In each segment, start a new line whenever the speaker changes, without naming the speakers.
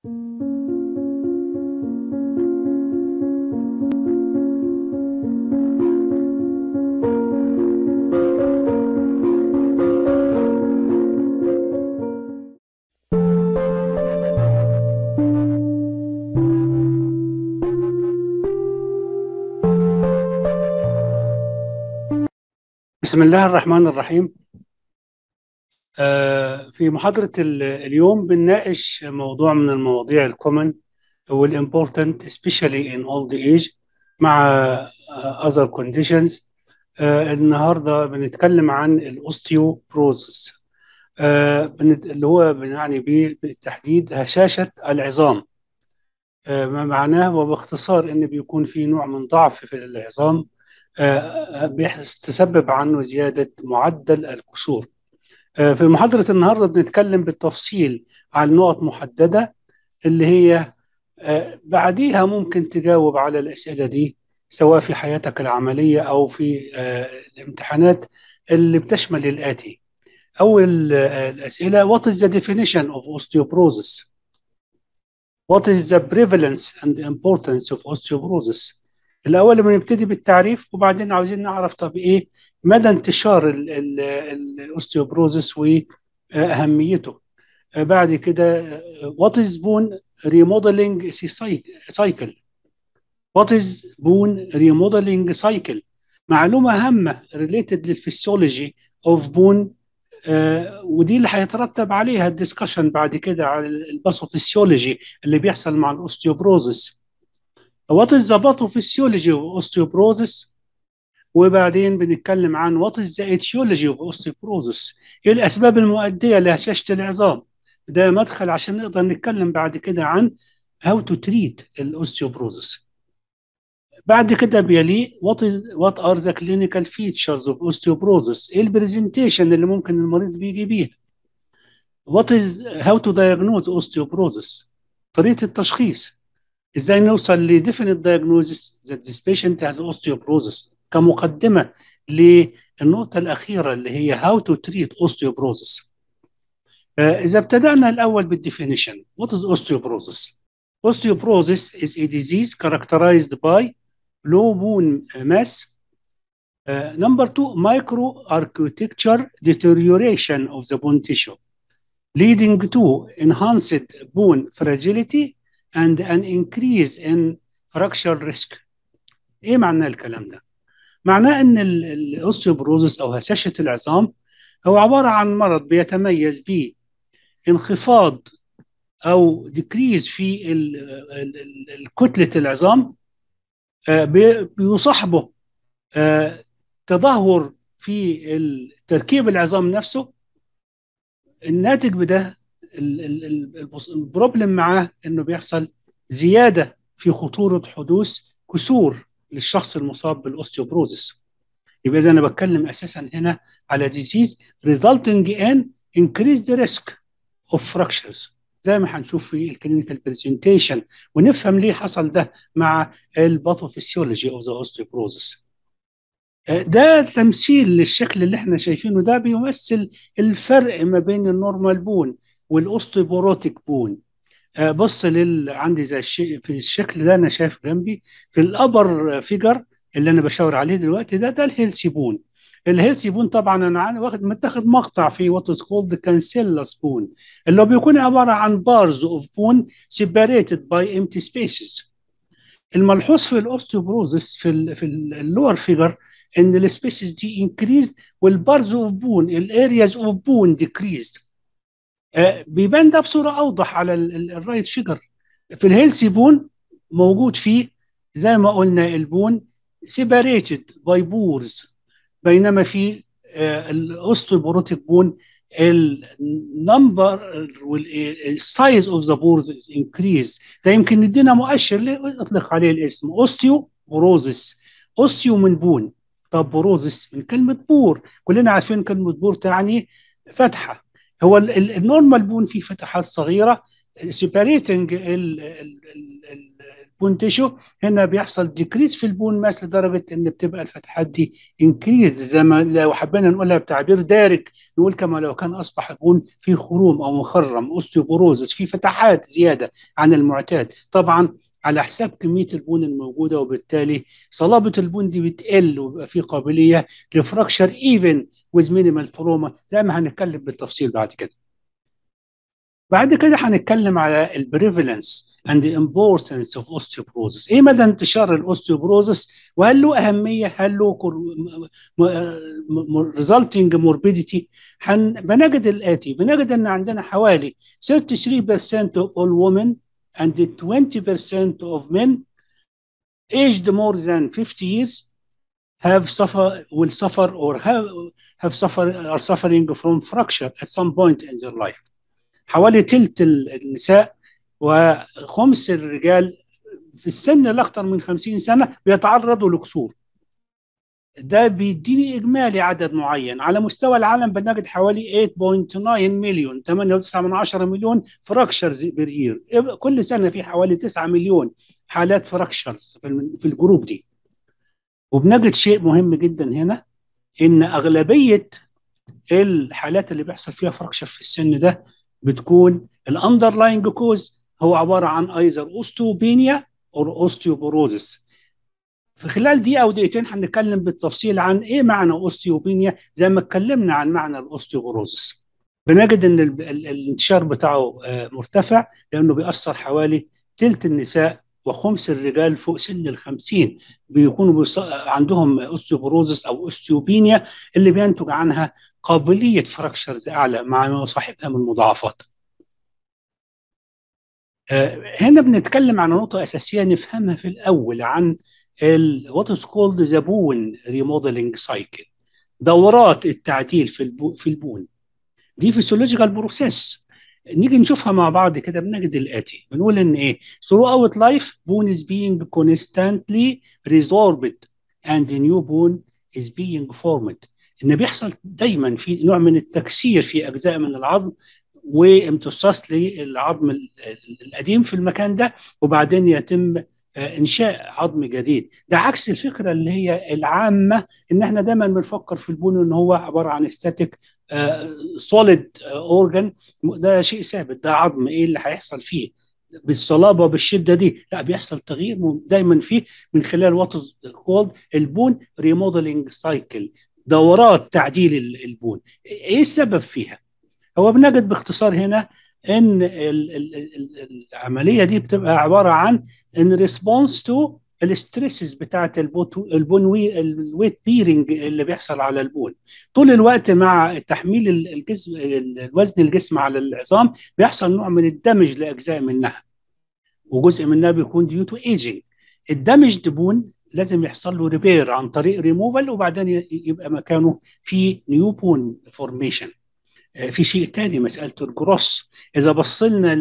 بسم الله الرحمن الرحيم آه، في محاضرة ال- اليوم بنناقش موضوع من المواضيع الكومن والimportant especially in old age مع آه، other conditions آه، النهاردة بنتكلم عن الأوستيوبروزس آه، بنت- اللي هو بنعني به بالتحديد هشاشة العظام آه، ما معناه وباختصار إن بيكون في نوع من ضعف في العظام آه، بيحدث تسبب عنه زيادة معدل الكسور آه، في محاضرة النهاردة بنتكلم بالتفصيل عن نقط محددة اللي هي آه، بعديها ممكن تجاوب على الأسئلة دي سواء في حياتك العملية أو في آه، الامتحانات اللي بتشمل الآتي أول آه، الأسئلة What is the definition of osteoporosis? What is the prevalence and importance of osteoporosis? الأول بنبتدي بالتعريف وبعدين عاوزين نعرف طب إيه مدى انتشار ال- ال- ال- الأوستيوبروزس وأهميته آه، بعد كده آه، What is bone remodeling cycle? What is bone remodeling cycle? معلومة هامة related للفسيولوجي of bone آه، ودي اللي هيترتب عليها الدسكشن بعد كده على الباثوفيسيولوجي اللي بيحصل مع الاوستيوبروزس What is the pathophysiology of osteoporosis وبعدين بنتكلم عن what is the etiology of osteoporosis ايه الاسباب المؤديه لهشاشه العظام ده مدخل عشان نقدر نتكلم بعد كده عن how to treat الاوستيوبروزس بعد كده بيليه what is what are the clinical features of osteoporosis ايه البرزنتيشن اللي ممكن المريض بيجي بيه what is how to diagnose osteoporosis طريقه التشخيص ازاي نوصل ل definite diagnosis that this patient has osteoporosis كمقدمه للنقطه الاخيره اللي هي how to treat osteoporosis آه، اذا ابتدانا الاول بالديفينيشن what is osteoporosis osteoporosis is a disease characterized by low bone mass uh, number two microarchitecture deterioration of the bone tissue leading to enhanced bone fragility and an increase in fracture risk ايه معنى الكلام ده معناه ان ال- الاوستيوبروزس او هشاشه العظام هو عباره عن مرض بيتميز بانخفاض او ديكريز في ال- ال- ال- الكتله العظام آه، بي- بيصاحبه آه، تدهور في ال- تركيب العظام نفسه الناتج بده ال- ال- ال- البص- البروبلم معاه انه بيحصل زياده في خطوره حدوث كسور للشخص المصاب بالاوستيوبروزس يبقى اذا انا بتكلم اساسا هنا على disease resulting in increased risk of fractures زي ما هنشوف في الكلينيكال برزنتيشن ونفهم ليه حصل ده مع الباثوفيسيولوجي اوف ذا اوستيوبروزس ده تمثيل للشكل اللي احنا شايفينه ده بيمثل الفرق ما بين النورمال بون والاوستيوبوروتيك بون آه، بص لل عندي زي الشيء في الشكل ده انا شايف جنبي في الابر فيجر اللي انا بشاور عليه دلوقتي ده ده الهيلسي بون الهيلسي بون طبعا انا عن- واخد متاخد مقطع في وات از كولد كانسيلا سبون اللي هو بيكون عباره عن بارز اوف بون سيبريتد باي امتي سبيسز الملحوظ في الاوستيوبروزس في ال في اللور فيجر ان السبيسز دي انكريزد والبارز اوف بون الارياز اوف بون ديكريزد بيبان ده بصوره اوضح على الرايت فيجر في الهيلثي بون موجود فيه زي ما قلنا البون سيباريتد باي بورز بينما في الاوستيوبروتيك بون النمبر والسايز اوف ذا بورز از انكريز ده يمكن يدينا مؤشر ليه اطلق عليه الاسم اوستيو بوروزس اوستيو من بون طب بوروزس من كلمه بور كلنا عارفين كلمه بور تعني فتحه هو ال- ال- النورمال بون فيه فتحات صغيره سيباريتنج البون تيشو هنا بيحصل ديكريس في البون ماس لدرجه ان بتبقى الفتحات دي انكريز زي ما لو حبينا نقولها بتعبير دارج نقول كما لو كان اصبح البون فيه خروم او مخرم اوستيوبوروزس في فتحات زياده عن المعتاد طبعا على حساب كميه البون الموجوده وبالتالي صلابه البون دي بتقل وبيبقى في قابليه لفراكشر ايفن ويز مينيمال تروما زي ما هنتكلم بالتفصيل بعد كده بعد كده هنتكلم على البريفالنس اند امبورتنس اوف اوستيوبروزس ايه مدى انتشار الاوستيوبروزس وهل له اهميه هل له ريزلتنج موربيديتي بنجد الاتي بنجد ان عندنا حوالي 33% of all women and 20% of men aged more than 50 years have suffer will suffer or have have suffer are suffering from fracture at some point in their life حوالي تلت النساء وخمس الرجال في السن الاكثر من 50 سنه بيتعرضوا لكسور ده بيديني اجمالي عدد معين على مستوى العالم بنجد حوالي 8.9 مليون 8.9 مليون فراكشرز بير يير كل سنه في حوالي 9 مليون حالات فراكشرز في الجروب دي وبنجد شيء مهم جدا هنا ان اغلبيه الحالات اللي بيحصل فيها فراكشر في السن ده بتكون الاندرلاينج كوز هو عباره عن ايزر اوستوبينيا او اوستيوبوروزس في خلال دقيقه او دقيقتين هنتكلم بالتفصيل عن ايه معنى اوستيوبينيا زي ما اتكلمنا عن معنى الاوستيوبوروزس بنجد ان الانتشار بتاعه مرتفع لانه بيأثر حوالي ثلث النساء وخمس الرجال فوق سن ال 50 بيكونوا بيص... عندهم اوستيوبروزس او اوستيوبينيا اللي بينتج عنها قابليه فراكشرز اعلى مع ما يصاحبها من مضاعفات. هنا بنتكلم عن نقطه اساسيه نفهمها في الاول عن وات از كولد ذا بون ريموديلنج سايكل دورات التعديل في البو في البون دي فيسيولوجيكال بروسيس نيجي نشوفها مع بعض كده بنجد الاتي بنقول ان ايه throughout life bone is being constantly resorbed and a new bone is being formed ان بيحصل دايما في نوع من التكسير في اجزاء من العظم وامتصاص للعظم القديم في المكان ده وبعدين يتم انشاء عظم جديد ده عكس الفكره اللي هي العامه ان احنا دايما بنفكر في البون ان هو عباره عن ستاتيك سوليد اورجان ده شيء ثابت ده عظم ايه اللي هيحصل فيه بالصلابه بالشده دي لا بيحصل تغيير دايما فيه من خلال وات كولد البون ريموديلنج سايكل دورات تعديل البون ايه السبب فيها هو بنجد باختصار هنا ان العمليه دي بتبقى عباره عن ان ريسبونس تو الستريسز بتاعت البون الويت بيرنج اللي بيحصل على البون طول الوقت مع تحميل الجسم الوزن الجسم على العظام بيحصل نوع من الدمج لاجزاء منها وجزء منها بيكون ديو تو ايجينج الدمج بون لازم يحصل له ريبير عن طريق ريموفال وبعدين يبقى مكانه في نيو بون فورميشن في شيء تاني مسألة الجروس إذا بصلنا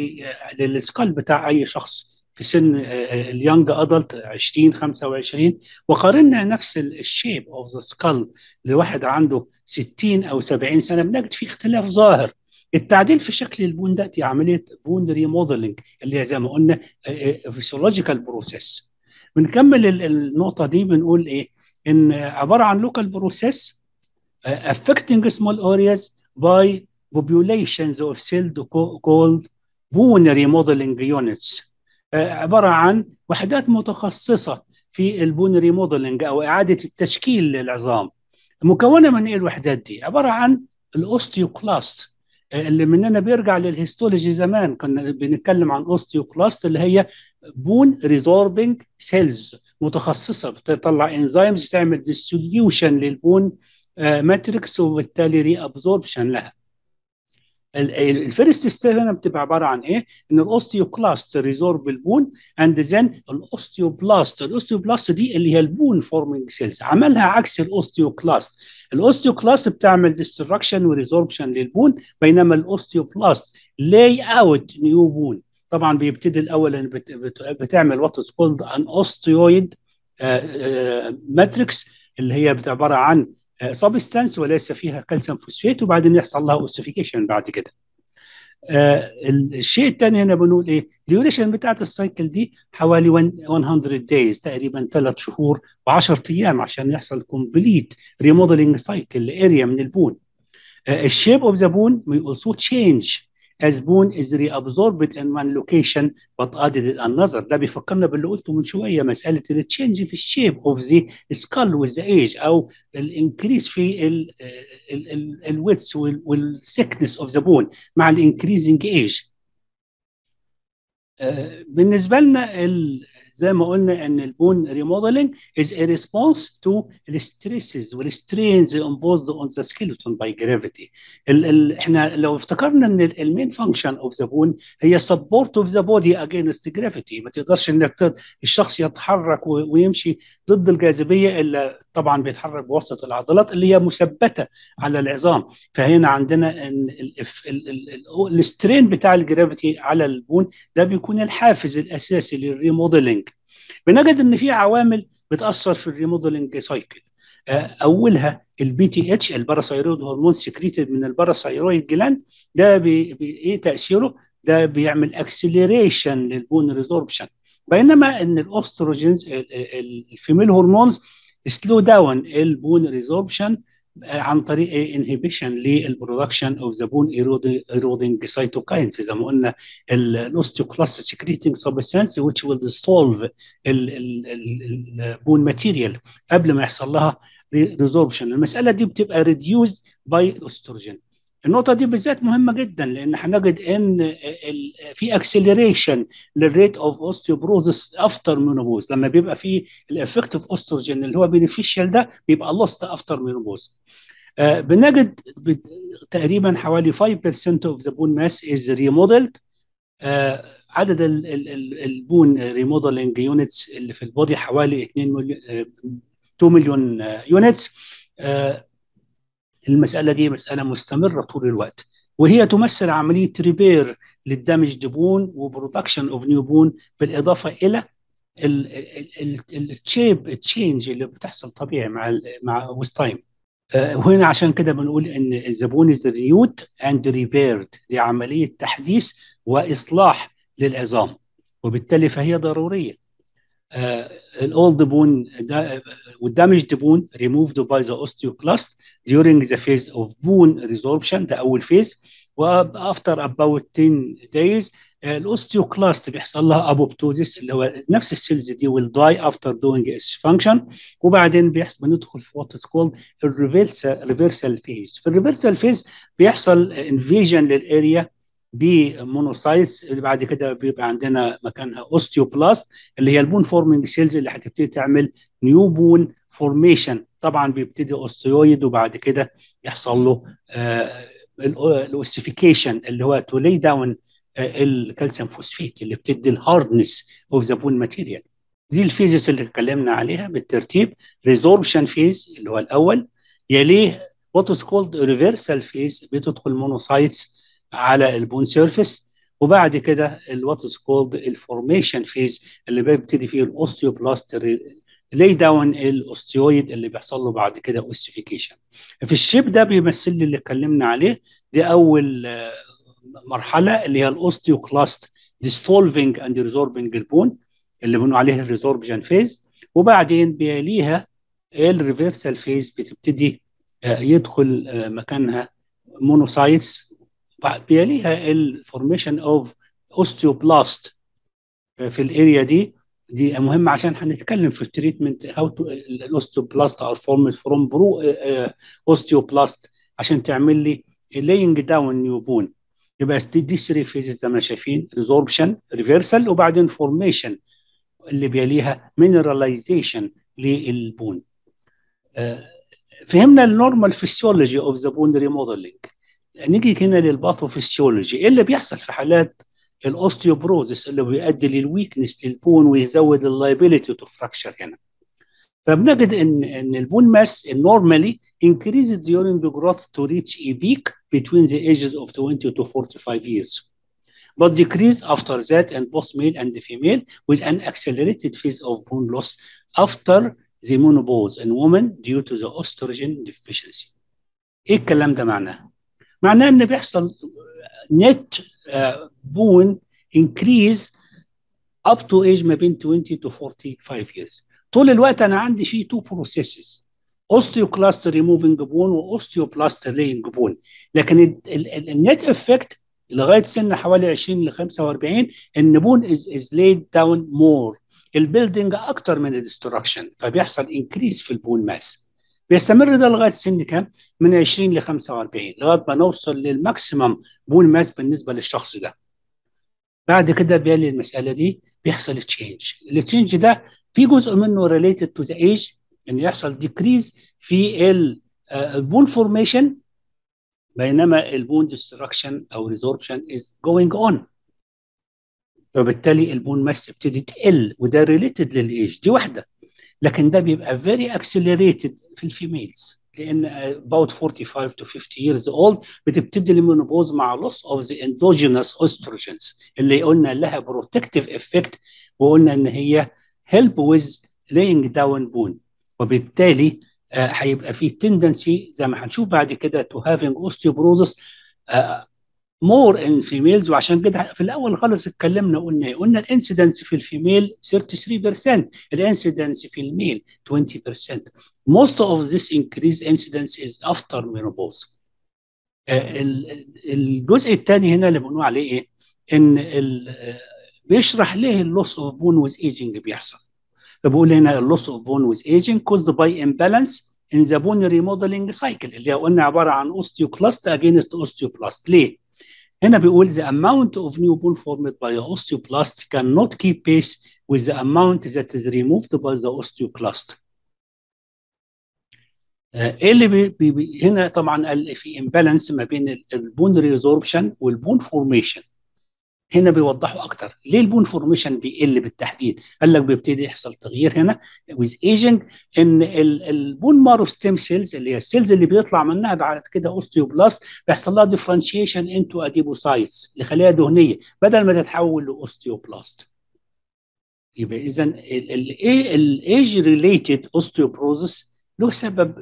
للسكال بتاع أي شخص في سن اليونج ادلت 20 25 وقارنا نفس الشيب اوف ذا سكال لواحد عنده 60 او 70 سنه بنجد في اختلاف ظاهر التعديل في شكل البون ده دي عمليه بون ريموديلنج اللي هي زي ما قلنا فيسيولوجيكال بروسيس بنكمل النقطه دي بنقول ايه ان عباره عن لوكال بروسيس affecting small areas by populations of cells called bone remodeling units عباره عن وحدات متخصصه في البون ريموديلنج او اعاده التشكيل للعظام مكونه من ايه الوحدات دي عباره عن الاوستيوكلاست اللي مننا بيرجع للهيستولوجي زمان كنا بنتكلم عن اوستيوكلاست اللي هي بون ريزوربنج سيلز متخصصه بتطلع انزيمز تعمل ديسوليوشن للبون ماتريكس وبالتالي ري ابزوربشن لها الفيرست ستيب هنا بتبقى عباره عن ايه؟ ان الاوستيوكلاست ريزورب البون اند ذن الاوستيوبلاست، الاوستيوبلاست دي اللي هي البون فورمينج سيلز عملها عكس الاوستيوكلاست، الاوستيوكلاست بتعمل ديستركشن وريزوربشن للبون بينما الاوستيوبلاست لاي اوت نيو بون طبعا بيبتدي الاول ان بتعمل وات از كولد ان اوستيويد ماتريكس اللي هي عباره عن سبستانس وليس فيها كالسيوم فوسفات وبعدين يحصل لها اوسيفيكيشن بعد كده آه الشيء الثاني هنا بنقول ايه الديوريشن بتاعت السايكل دي حوالي 100 دايز تقريبا ثلاث شهور و10 ايام عشان يحصل كومبليت ريموديلنج سايكل لاريا من البون الشيب اوف ذا بون will also change as bone is reabsorbed in one location but added in another ده بيفكرنا باللي قلته من شويه مساله التشينج في الشيب اوف ذا سكال with the age او الانكريس في الويتس والسكنس اوف ذا بون مع الانكريزنج ايج بالنسبه لنا زي ما قلنا ان البون ريموديلنج is a response to the stresses والstrains imposed on the skeleton by gravity ال ال احنا لو افتكرنا ان المين فانكشن اوف ذا بون هي support of the body against gravity ما تقدرش انك الشخص يتحرك ويمشي ضد الجاذبيه الا طبعا بيتحرك بواسطه العضلات اللي هي مثبته على العظام فهنا عندنا ان السترين بتاع الجرافيتي على البون ده بيكون الحافز الاساسي للريموديلنج بنجد ان في عوامل بتاثر في الريموديلنج سايكل اولها البي تي اتش الباراثايرويد هرمون سكريتد من الباراثايرويد جلاند ده بي بي ايه تاثيره ده بيعمل اكسلريشن للبون ريزوربشن بينما ان الاوستروجينز الفيميل هرمونز سلو داون البون ريزوربشن عن طريق انهبيشن للبرودكشن اوف ذا بون ايرودنج سيتوكاينز زي ما قلنا الاوستيوكلاست سكريتنج سبستانس which will dissolve البون ماتيريال قبل ما يحصل لها ريزوربشن المساله دي بتبقى ريديوزد باي اوستروجين النقطه دي بالذات مهمه جدا لان هنجد ان في اكسلريشن للريت اوف اوستيوبروزس افتر مينوبوز لما بيبقى في الافكت اوف اوستروجين اللي هو بينيفيشال ده بيبقى لوست افتر مينوبوز آه بنجد تقريبا حوالي 5% اوف ذا بون ماس از ريموديلد عدد ال ال ال البون ريموديلنج يونتس اللي في البودي حوالي 2 مليون 2 مليون يونتس آه المسألة دي مسألة مستمرة طول الوقت وهي تمثل عملية ريبير للدمج دبون وبرودكشن اوف نيو بون بالإضافة إلى التشيب تشينج اللي بتحصل طبيعي مع مع ويز تايم وهنا عشان كده بنقول ان الزبون از رينيود اند ريبيرد دي عمليه تحديث واصلاح للعظام وبالتالي فهي ضروريه الاولد بون والدامجد بون ريموفد باي ذا اوستيوكلاست during the phase of bone resorption ده اول فيز وافتر about 10 days الاوستيوكلاست بيحصل لها ابوبتوزيس اللي هو نفس السيلز دي will die after doing its function وبعدين بيحصل بندخل في وات از كولد الريفرسال ريفرسال فيز في الريفرسال فيز بيحصل انفيجن للاريا بمونوسايتس اللي بعد كده بيبقى عندنا مكانها اوستيوبلاست اللي هي البون فورمينج سيلز اللي هتبتدي تعمل نيو بون فورميشن طبعا بيبتدي اوستيويد وبعد كده يحصل له الاوستيفيكيشن اللي هو تو لي داون الكالسيوم فوسفيت اللي بتدي الهاردنس اوف ذا بون ماتيريال دي الفيزز اللي اتكلمنا عليها بالترتيب ريزوربشن فيز اللي هو الاول يليه وات از كولد ريفرسال فيز بتدخل مونوسايتس على البون سيرفيس وبعد كده الوات از كولد الفورميشن فيز اللي بيبتدي فيه الاوستيوبلاست لي داون الاوستيويد اللي بيحصل له بعد كده اوستيفيكيشن في الشيب ده بيمثل لي اللي اتكلمنا عليه دي اول مرحله اللي هي الاوستيوكلاست ديستولفينج اند ريزوربنج البون اللي بنقول عليها الريزوربشن فيز وبعدين بيليها الريفرسال فيز بتبتدي يدخل مكانها مونوسايتس بيليها الفورميشن اوف اوستيوبلاست في الاريا دي دي مهمه عشان هنتكلم في التريتمنت هاو تو الاوستيوبلاست ار فورمد فروم برو اوستيوبلاست عشان تعمل لي لاينج داون نيو بون يبقى دي 3 فيزز زي ما شايفين ريزوربشن ريفرسال وبعدين فورميشن اللي بيليها مينراليزيشن للبون فهمنا النورمال فيسيولوجي اوف ذا بون ريموديلنج نيجي هنا للباثوفيسيولوجي ايه اللي بيحصل في حالات الاوستيوبروزس اللي بيؤدي للويكنس للبون ويزود اللايبيليتي تو فراكشر هنا فبنجد ان ان البون ماس normally increases during the growth to reach a peak between the ages of 20 to 45 years but decrease after that in both male and female with an accelerated phase of bone loss after the menopause in women due to the estrogen deficiency. ايه الكلام ده معناه؟ معناه ان بيحصل نت بون انكريز اب تو ايج ما بين 20 تو 45 years طول الوقت انا عندي فيه تو بروسيسز اوستيوكلاست ريموفنج بون واوستيوبلاست لاينج بون لكن النت افكت لغايه سن حوالي 20 ل 45 ان بون از از ليد داون مور البيلدنج اكتر من الدستركشن فبيحصل انكريز في البون ماس بيستمر ده لغايه سن كام؟ من 20 ل 45 لغايه ما نوصل للماكسيمم بون ماس بالنسبه للشخص ده. بعد كده بيلي المساله دي بيحصل تشينج، التشينج ده في جزء منه ريليتد تو ذا ايج ان يحصل ديكريز في البون فورميشن بينما البون ديستركشن او ريزوربشن از جوينج اون وبالتالي البون ماس تبتدي تقل وده ريليتد للايج دي واحده لكن ده بيبقى فيري اكسلريتد في الفيميلز لان about 45 to 50 years old بتبتدي المينوبوز مع loss of the endogenous estrogens اللي قلنا لها protective effect وقلنا ان هي help with laying down bone وبالتالي هيبقى في تندنسي زي ما هنشوف بعد كده to having osteoporosis مور ان فيميلز وعشان كده في الاول خالص اتكلمنا قلنا قلنا الانسيدنس في الفيميل 33% الانسيدنس في الميل 20% most of this increase incidence is after menopause الجزء الثاني هنا اللي بنقول عليه ايه ان بيشرح ليه اللوس اوف بون ويز ايجنج بيحصل فبقول هنا اللوس اوف بون ويز ايجنج caused by imbalance in the bone remodeling cycle اللي قلنا عباره عن osteoclast against osteoblast ليه؟ هنا بيقول the amount of new bone formed by the osteoblast cannot keep pace with the amount that is removed by the osteoclast. ايه اللي بي بي هنا طبعا قال في امبالانس ما بين البون ريزوربشن والبون فورميشن هنا بيوضحوا اكتر ليه البون فورميشن بيقل بالتحديد قال لك بيبتدي يحصل تغيير هنا ويز ايجنج ان البون مارو ستيم سيلز اللي هي السيلز اللي بيطلع منها بعد كده اوستيوبلاست بيحصل لها ديفرنشيشن انتو اديبوسايتس لخلايا دهنيه بدل ما تتحول لاوستيوبلاست يبقى اذا الايج ريليتد اوستيوبروزس له سبب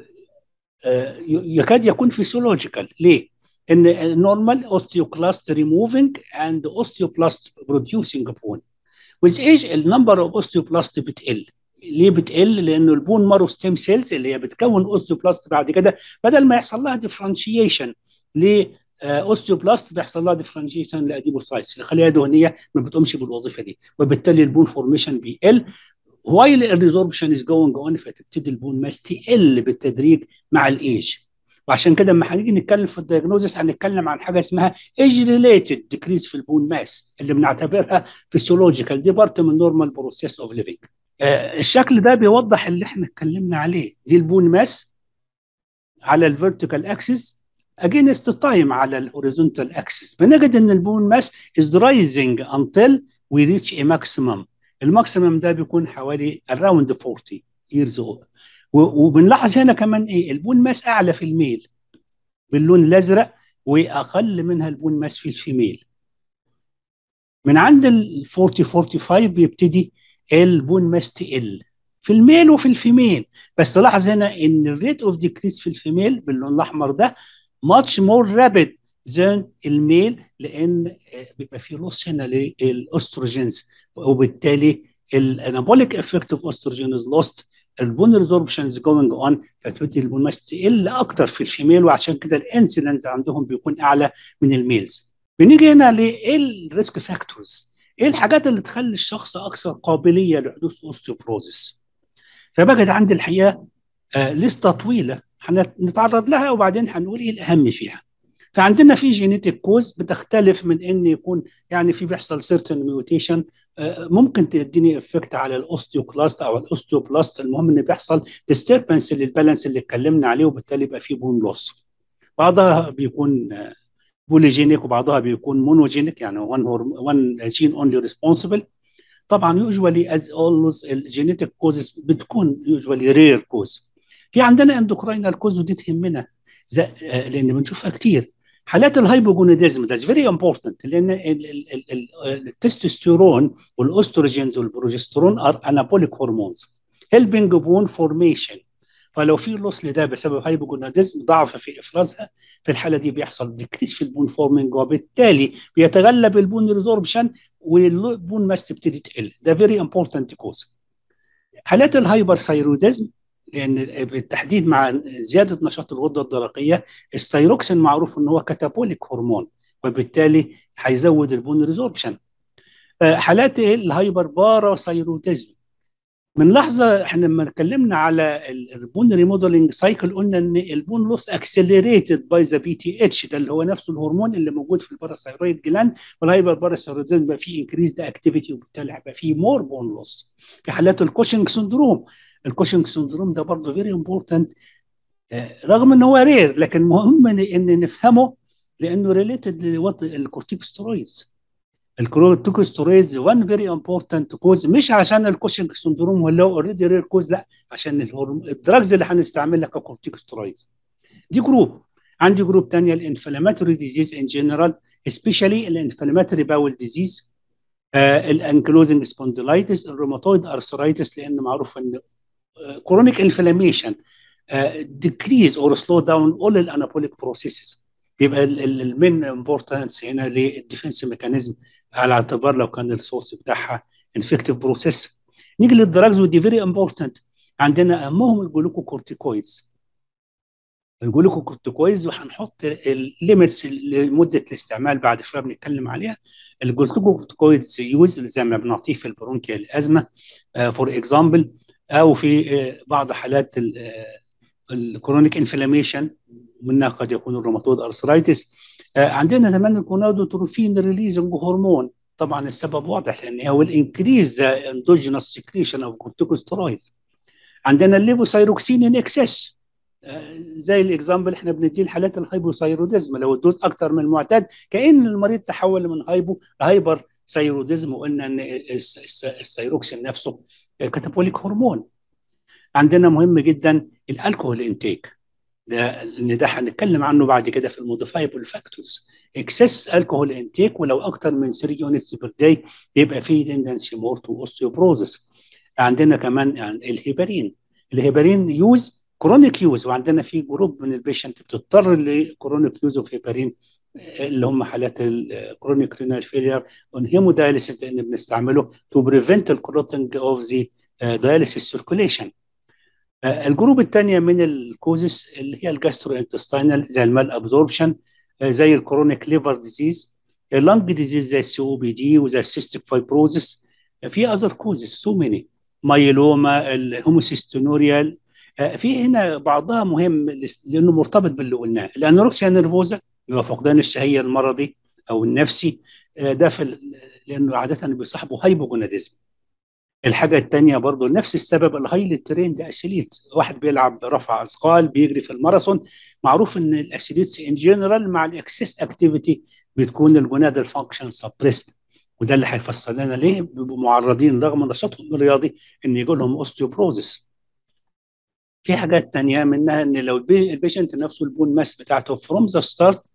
يكاد يكون فيسيولوجيكال ليه؟ ان النورمال اوستيوكلاست ريموفينج اند اوستيوبلاست بروديوسينج بون with age النمبر اوف اوستيوبلاست بتقل ليه بتقل؟ لانه البون مارو ستيم سيلز اللي هي بتكون اوستيوبلاست بعد كده بدل ما يحصل لها ديفرنشيشن ل اوستيوبلاست بيحصل لها ديفرنشيشن لاديبوسايتس الخلايا الدهنيه ما بتقومش بالوظيفه دي وبالتالي البون فورميشن بيقل وايل الريزوربشن از جوينج اون فتبتدي البون ماس تقل بالتدريج مع الايج وعشان كده لما هنيجي نتكلم في الدياجنوزس هنتكلم عن حاجه اسمها ايج ريليتد ديكريز في البون ماس اللي بنعتبرها فيسيولوجيكال دي بارت من نورمال بروسيس اوف ليفنج الشكل ده بيوضح اللي احنا اتكلمنا عليه دي البون ماس على الفيرتيكال اكسس اجينست تايم على الهوريزونتال اكسس بنجد ان البون ماس از رايزنج انتل وي ريتش ا ماكسيمم الماكسيمم ده بيكون حوالي اراوند 40 years old وبنلاحظ هنا كمان ايه البون ماس اعلى في الميل باللون الازرق واقل منها البون ماس في الفيميل من عند ال 40 45 بيبتدي البون ماس تقل في الميل وفي الفيميل بس لاحظ هنا ان الريت اوف ديكريس في الفيميل باللون الاحمر ده ماتش مور رابيد ذان الميل لان بيبقى في لوس هنا للاستروجينز وبالتالي الانابوليك افكت اوف استروجين از لوست البون ريزوربشن از جوينج اون فتبتدي البون ماس تقل اكتر في الفيميل وعشان كده الانسيدنس عندهم بيكون اعلى من الميلز بنيجي هنا لايه الريسك فاكتورز ايه الحاجات اللي تخلي الشخص اكثر قابليه لحدوث اوستيوبروزيس فبجد عندي الحقيقه آه لسته طويله هنتعرض لها وبعدين هنقول ايه الاهم فيها فعندنا في جينيتيك كوز بتختلف من ان يكون يعني في بيحصل سيرتن ميوتيشن ممكن تديني افكت على الاوستيوكلاست او الاوستيوبلاست المهم ان بيحصل ديستربنس للبالانس اللي اتكلمنا عليه وبالتالي يبقى في بون لوس بعضها بيكون بوليجينيك وبعضها بيكون مونوجينيك يعني وان وان جين اونلي ريسبونسبل طبعا يوجوالي از اولويز الجينيتيك كوزز بتكون يوجوالي رير كوز في عندنا اندوكراينال كوز ودي تهمنا لان بنشوفها كتير حالات الهايبوجونيديزم ده فيري امبورتنت لان التستوستيرون والاستروجينز والبروجسترون ار انابوليك هرمونز هيلبينج بون فورميشن فلو في لوس لده بسبب هايبوجوناديزم ضعف في افرازها في الحاله دي بيحصل ديكريس في البون فورمينج وبالتالي بيتغلب البون ريزوربشن والبون ماس تبتدي تقل ده فيري امبورتنت كوز حالات الهايبر ثايروديزم لان بالتحديد مع زياده نشاط الغده الدرقيه الثايروكسين معروف ان هو كاتابوليك هرمون وبالتالي هيزود البون ريزوربشن حالات الهايبر باراثايروديزم من لحظه احنا لما اتكلمنا على البون ريموديلنج سايكل قلنا ان البون لوس اكسلريتد باي ذا بي تي اتش ده اللي هو نفسه الهرمون اللي موجود في الباراثايرويد جلاند والهايبر باراثايروديزم بقى فيه انكريز اكتيفيتي وبالتالي هيبقى فيه مور بون لوس في حالات الكوشنج سندروم الكوشنج سندروم ده برضه فيري امبورتنت رغم ان هو رير لكن مهم ان نفهمه لانه ريليتد للكورتيكوسترويدز الكورتيكوسترويدز وان فيري امبورتنت كوز مش عشان الكوشنج سندروم ولا اوريدي رير كوز لا عشان الدراجز اللي هنستعملها ككورتيكوسترويدز دي جروب عندي جروب ثانيه الانفلاماتوري ديزيز ان جنرال سبيشالي الانفلاماتوري باول ديزيز الانكلوزنج سبونديلايتس الروماتويد ارثرايتس لان معروف ان كرونيك انفلاميشن decrease or slow down all الانابوليك بروسيسز يبقى المين امبورتنس هنا للديفنس ميكانيزم على اعتبار لو كان السورس بتاعها انفكتيف بروسيس نيجي للدراجز ودي فيري امبورتنت عندنا اهمهم الجلوكوكورتيكويدز الجلوكوكورتيكويدز وهنحط الليميتس لمده الاستعمال بعد شويه بنتكلم عليها الجلوكوكورتيكويدز يوز زي ما بنعطيه في البرونكيال ازمه فور اكزامبل او في بعض حالات الكرونيك انفلاميشن منها قد يكون الروماتويد ارثرايتس عندنا كمان الكونادوتروفين ريليزنج هرمون طبعا السبب واضح لان هو الانكريز اندوجينوس سكريشن اوف كورتيكوسترويدز عندنا الليفوسايروكسين ان اكسس زي الاكزامبل احنا بنديه لحالات الهايبوثايروديزم لو الدوز اكتر من المعتاد كان المريض تحول من هايبو لهايبر ثايروديزم وقلنا ان الثايروكسين نفسه كاتابوليك هرمون عندنا مهم جدا الالكوهول انتيك ده ان ده هنتكلم عنه بعد كده في الموديفايبل فاكتورز اكسس الكوهول انتيك ولو اكتر من 3 يونتس بير داي بيبقى فيه تندنسي مور تو اوستيوبروزس عندنا كمان يعني الهيبارين الهيبارين يوز كرونيك يوز وعندنا في جروب من البيشنت بتضطر لكرونيك يوز اوف هيبارين اللي هم حالات الكرونيك رينال فيلير اون هيمودايليسيس لان بنستعمله تو بريفنت الكلوتنج اوف ذا دايليسيس سيركوليشن الجروب الثانيه من الكوزس اللي هي الجاسترو انتستينال زي المال ابزوربشن زي الكرونيك ليفر ديزيز اللنج ديزيز زي السي او بي دي وزي السيستيك فايبروزس في اذر كوزس سو ماني مايلوما الهوموسيستونوريال في هنا بعضها مهم لانه مرتبط باللي قلناه الانوركسيا نيرفوزا اللي هو فقدان الشهيه المرضي او النفسي ده في لانه عاده بيصاحبه هايبوجوناديزم الحاجه الثانيه برضو نفس السبب الهايلي تريند اسيليتس واحد بيلعب رفع اثقال بيجري في الماراثون معروف ان الاسيليتس ان جنرال مع الاكسس اكتيفيتي بتكون الجونادال فانكشن سبريست وده اللي هيفسر لنا ليه بيبقوا معرضين رغم نشاطهم الرياضي ان يجي لهم اوستيوبروزس في حاجات تانية منها ان لو البيشنت نفسه البون ماس بتاعته فروم ذا ستارت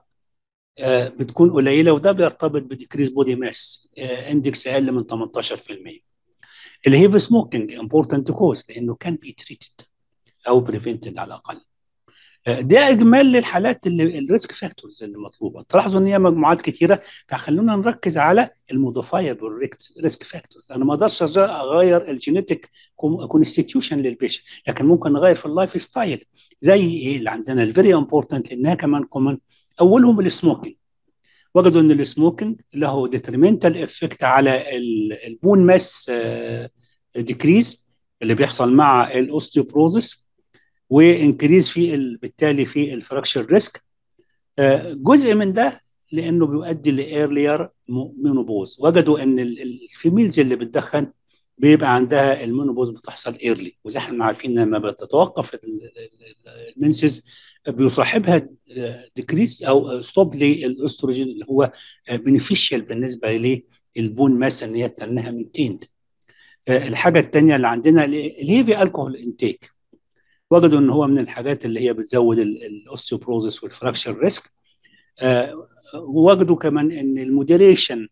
بتكون قليله وده بيرتبط بديكريز بودي ماس اندكس اقل من 18% الهيفي سموكينج امبورتنت كوز لانه كان بي تريتد او بريفنتد على الاقل ده اجمال للحالات اللي الريسك فاكتورز اللي مطلوبه تلاحظوا ان هي مجموعات كتيره فخلونا نركز على الموديفايبل ريسك فاكتورز انا ما اقدرش اغير الجينيتك كونستيتيوشن للبيشن لكن ممكن نغير في اللايف ستايل زي ايه اللي عندنا الفيري امبورتنت لانها كمان كومن اولهم السموكينج وجدوا ان السموكينج له ديترمنتال افكت على البون ماس ديكريز اللي بيحصل مع الاوستيوبروزس وانكريز في بالتالي في الفراكشر ريسك جزء من ده لانه بيؤدي لايرلير مينوبوز وجدوا ان الفيميلز اللي بتدخن بيبقى عندها المينوبوز بتحصل ايرلي وزي احنا عارفين لما بتتوقف المنسز بيصاحبها ديكريس او ستوب للاستروجين اللي هو بنفيشال بالنسبه للبون ماس ان هي تنها مينتيند الحاجه الثانيه اللي عندنا الهيفي الكحول انتيك وجدوا ان هو من الحاجات اللي هي بتزود الاوستيوبروزس والفراكشر ريسك وجدوا كمان ان المودريشن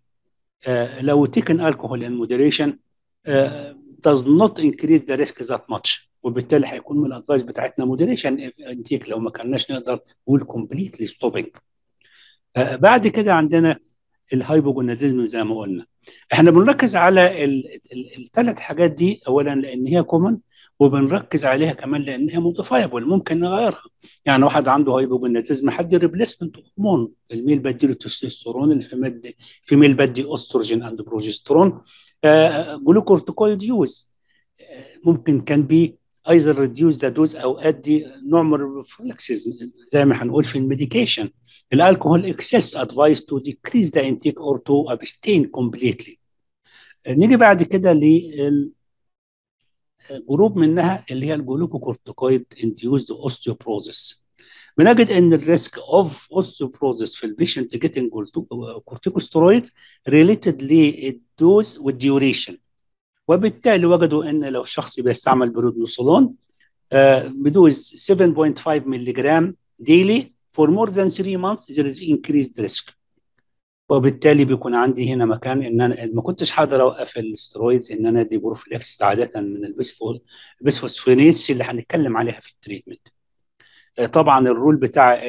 لو تيكن الكحول ان مودريشن does not increase the risk that much وبالتالي هيكون من الادفايس بتاعتنا مودريشن انتيك لو ما كناش نقدر نقول كومبليتلي ستوبنج بعد كده عندنا الهايبوجوناديزم زي ما قلنا احنا بنركز على الثلاث حاجات دي اولا لان هي كومن وبنركز عليها كمان لان هي موديفايبل ممكن نغيرها يعني واحد عنده هايبوجوناديزم حد ريبليسمنت هرمون الميل بدي له تستوستيرون الفيميل في ميل بدي استروجين اند بروجسترون آه جلوكورتيكويد يوز آه ممكن كان بي ايزر ريديوز ذا دوز او ادي نوع من الريفلكسز زي ما هنقول في الميديكيشن الالكوهول اكسس ادفايس تو ديكريز ذا انتيك اور تو ابستين كومبليتلي نيجي بعد كده لل جروب منها اللي هي الجلوكوكورتيكويد انديوزد اوستيوبروزيس بنجد ان الريسك اوف اوستيوبروزيس في البيشنت جيتنج كورتيكوسترويد ريليتد للدوز والديوريشن وبالتالي وجدوا ان لو الشخص بيستعمل برودنوسولون بدوز 7.5 ملي جرام ديلي for more than 3 months there is increased risk وبالتالي بيكون عندي هنا مكان ان انا ما كنتش حاضر اوقف الاسترويدز ان انا ادي بروفيلاكس عاده من البسفوسفينيتس اللي هنتكلم عليها في التريتمنت طبعا الرول بتاع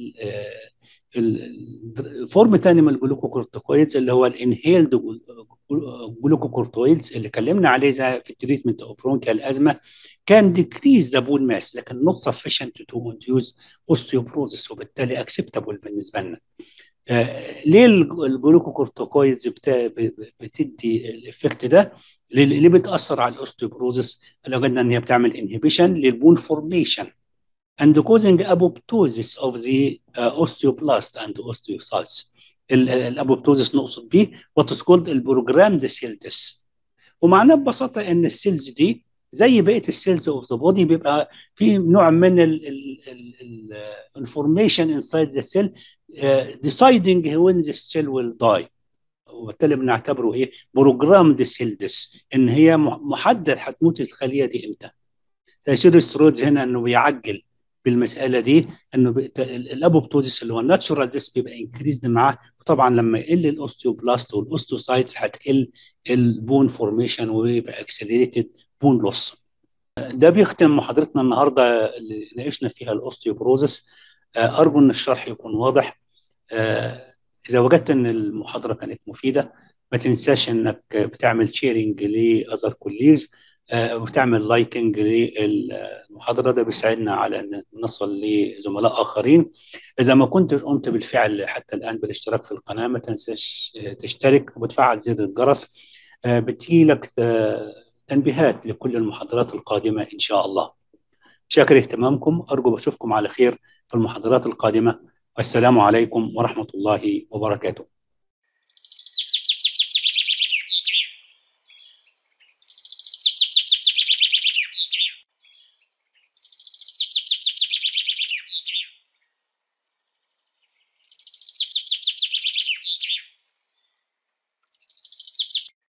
الفورم تاني من الجلوكوكورتيكويدز اللي هو الانهيلد جلوكوكورتيكويدز اللي اتكلمنا عليه زي في التريتمنت اوف برونكيال ازمه كان ديكريز ذا بون ماس لكن نوت سفيشنت تو انديوز اوستيوبروزس وبالتالي اكسبتابل بالنسبه لنا آه ليه الجلوكوكورتيكويدز بتدي الافكت ده اللي بتاثر على الاوستيوبروزس لو قلنا ان هي بتعمل انهبيشن للبون فورميشن and causing apoptosis of the uh, osteoblast and osteocytes الابوبتوزس نقصد بيه what is called البروجرامد سيل ديس ومعناه ببساطه ان السيلز دي زي بقيه السيلز اوف ذا بودي بيبقى في نوع من الانفورميشن انسايد ذا سيل deciding when the cell will die وبالتالي بنعتبره ايه بروجرامد سيل ديس ان هي محدد هتموت الخليه دي امتى تاثير السترويدز هنا انه بيعجل بالمساله دي انه الابوبتوزيس اللي هو الناتشورال ديس بيبقى انكريزد معاه وطبعا لما يقل الاوستيوبلاست والاوستوسايتس هتقل البون فورميشن ويبقى اكسلريتد بون لوس ده بيختم محاضرتنا النهارده اللي ناقشنا فيها الاوستيوبروزيس ارجو ان الشرح يكون واضح اذا وجدت ان المحاضره كانت مفيده ما تنساش انك بتعمل شيرنج لاذر كوليجز وتعمل لايكنج للمحاضره ده بيساعدنا على ان نصل لزملاء اخرين اذا ما كنتش قمت بالفعل حتى الان بالاشتراك في القناه ما تنساش تشترك وتفعل زر الجرس بتجي لك تنبيهات لكل المحاضرات القادمه ان شاء الله شاكر اهتمامكم ارجو بشوفكم على خير في المحاضرات القادمه والسلام عليكم ورحمه الله وبركاته